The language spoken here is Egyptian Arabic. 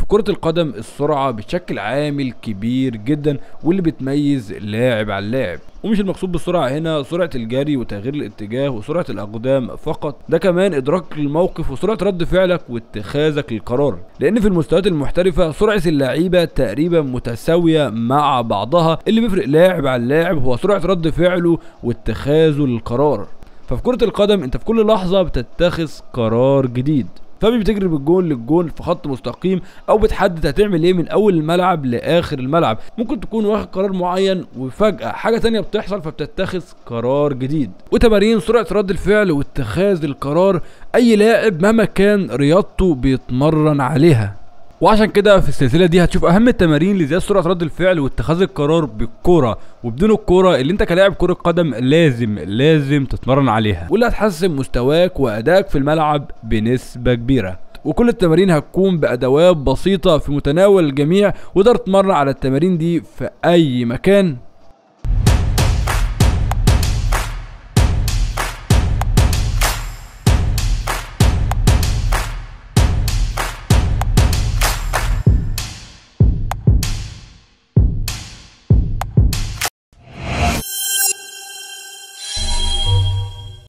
في كرة القدم السرعة بتشكل عامل كبير جدا واللي بتميز لاعب عن لاعب ومش المقصود بالسرعة هنا سرعة الجري وتغيير الاتجاه وسرعة الأقدام فقط ده كمان إدراك الموقف وسرعة رد فعلك واتخاذك للقرار لأن في المستويات المحترفة سرعة اللعيبة تقريبا متساوية مع بعضها اللي بيفرق لاعب عن لاعب هو سرعة رد فعله واتخاذه للقرار ففي كرة القدم انت في كل لحظة بتتخذ قرار جديد فمش بتجري بالجون للجون في خط مستقيم او بتحدد هتعمل ايه من اول الملعب لاخر الملعب ممكن تكون واخد قرار معين وفجأة حاجة تانية بتحصل فبتتخذ قرار جديد وتمارين سرعة رد الفعل واتخاذ القرار اي لاعب مهما كان رياضته بيتمرن عليها وعشان كده في السلسله دي هتشوف اهم التمارين لزياده سرعه رد الفعل واتخاذ القرار بالكوره وبدون الكوره اللي انت كلاعب كره قدم لازم لازم تتمرن عليها واللي هتحسن مستواك وادائك في الملعب بنسبه كبيره وكل التمارين هتكون بادوات بسيطه في متناول الجميع وتقدر تتمرن على التمارين دي في اي مكان